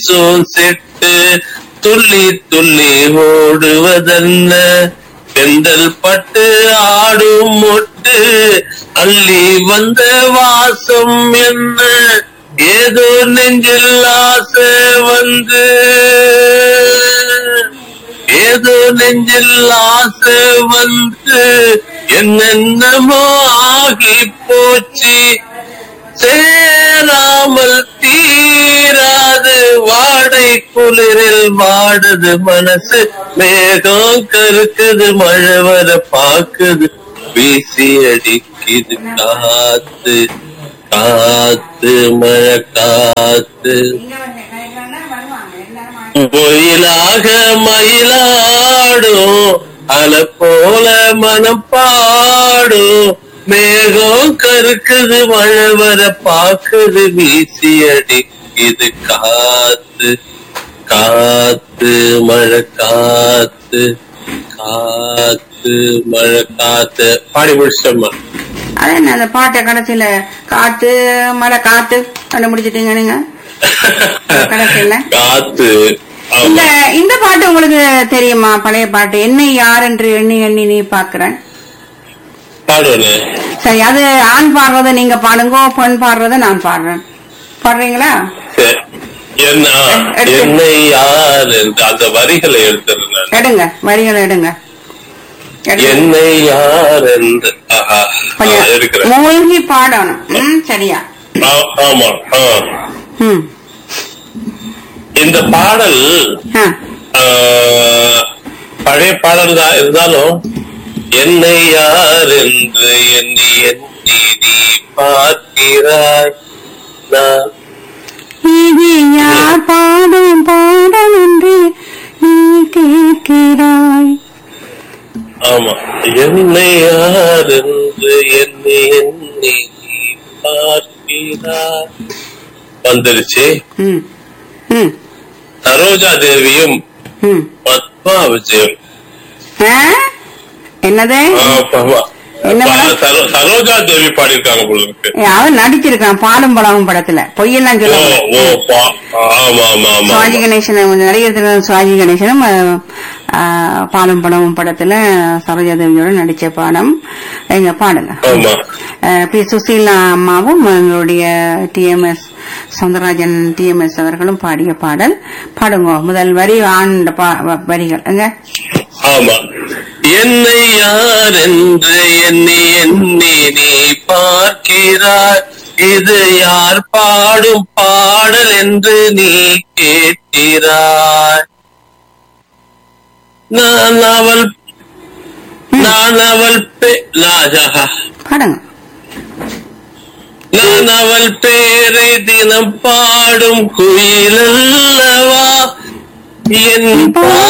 சோசிட்டு துள்ளி துள்ளி ஓடுவதென்ன பெண்டல் பட்டு ஆடும் மொட்டு அள்ளி வந்த வாசம் என்ன ஏதோ நெஞ்சில் ஆசை வந்து ஏதோ நெஞ்சில் ஆசை வந்து என்னென்னமோ ஆகி போச்சு சேராமல் தீராது வாடை குளிரில் வாடுது மனசு மேகம் கருக்குது மழை வர பாக்குது வீசி அடிக்குது காத்து காத்து மழை காத்து ஒயிலாக மயிலாடும் அல போல மனம் பாடும் மேகம் கருக்குது மழை வர பாக்குது வீசி அடிக்குது காத்து காத்து மழை காத்து காத்து மழை காத்து பாடி முடிச்சிட்டோம்மா அது என்ன அந்த பாட்டை கடைசியில காத்து மழை காத்து கண்டுபிடிச்சிட்டீங்க நீங்க கடைசியில காத்து இந்த ஆமா இந்த பாட்டு உங்களுக்கு தெரியுமா பழைய பாட்டு என்னை யார் என்று எண்ணி எண்ணி நீ பாக்குறேன் பாடுவேன் சரி அது ஆண் பாடுறத நீங்க பாடுங்க பெண் பாடுறத நான் பாடுறேன் பாடுறீங்களா சரி. என்ன எடுத்து. என்னை யார் என்று அந்த வரிகளை எடுத்துறேன் நான் எடுங்க வரிகளை எடுங்க எடுங்க. என்னை யார் என்று ஆஹா ஆ, கொஞ்சம் இருக்கிறேன் மூழ்கி பாடணும் ம் சரியா ஆ- ஆமா ஆ. ம் இந்த பாடல் ஆ ஆ, பழைய பாடல் தான் இருந்தாலும் என்னை யார் என்று எண்ணி எண்ணி நீ பார்க்கிறாய் நான் இது யார் பாடும் பாடல் என்று நீ கேட்கிறாய் ஆமா என்னை யார் என்று எண்ணி எண்ணி நீ பார்க்கிறாய் வந்துருச்சு ம் ம் சரோஜா தேவியும் ம் பத்மா விஜயம் ஆ? என்னது ஆ, ப- என்ன ப- படம்? சரோ- சரோஜா தேவி பாடியிருக்காங்க போல இருக்கு ஏ, அவன் நடிச்சிருக்கான் பாலும் பழமும் படத்துல பொய்யெல்லாம் ஓ சொல்ல ஓ பா- ஆமா ஆமா ஆமா சுவாஜி கணேசன் நடிகர் திரு சுவாஜி கணேசனும் அஹ், அஹ், பாலும் பழமும் படத்துல சரோஜா தேவியோட நடிச்ச பாடம் எங்க பாடுங்க ஆமா அஹ், பி சுசீலா அம்மாவும் எங்களுடைய டிஎம்எஸ் சவுந்தரராஜன் டிஎம்எஸ் அவர்களும் பாடிய பாடல் பாடுங்க முதல் வரி ஆண்ட பா- வ- வரிகள் எங்க ஆமா என்னை யார் என்று எண்ணி எண்ணி நீ பார்க்கிறாய் இது யார் பாடும் பாடல் என்று நீ கேட்கிறாய் நான் அவள் நான் அவள் பே- ராஜா பாடுங்க நான் அவள் பேரை தினம் பாடும் குயிலல்லவா என் பா